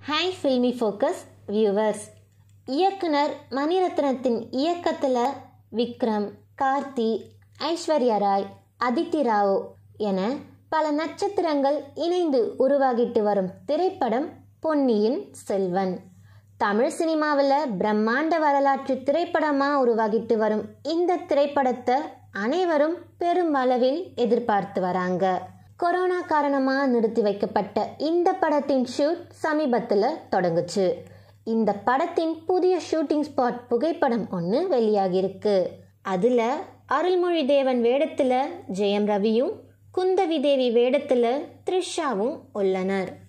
hi filmi focus viewers இயக்குனர் மணிரத்னத்தின் இயக்கத்தில் விக்ரம் கார்த்தி ஐஸ்வர்யா ராய் அதித்தி ராவ் என பல நட்சத்திரங்கள் இணைந்து உருவாகிட்டு வரும் திரைப்படம் பொன்னியின் செல்வன் தமிழ் சினிமாவில் பிரம்மாண்ட வரலாற்று திரைப்படமாக உருவாகிட்டு வரும் இந்த திரைப்படத்தை அனைவரும் பெரும் அளவில் எதிர்பார்த்து வராங்க கொரோனா காரணமாக நிறுத்தி வைக்கப்பட்ட இந்த படத்தின் ஷூட் சமீபத்தில் தொடங்குச்சு இந்த படத்தின் புதிய ஷூட்டிங் ஸ்பாட் புகைப்படம் ஒன்று வெளியாகியிருக்கு அதில் அருள்மொழி தேவன் வேடத்தில் ஜெயம் ரவியும் குந்தவி தேவி வேடத்தில் த்ரிஷாவும் உள்ளனர்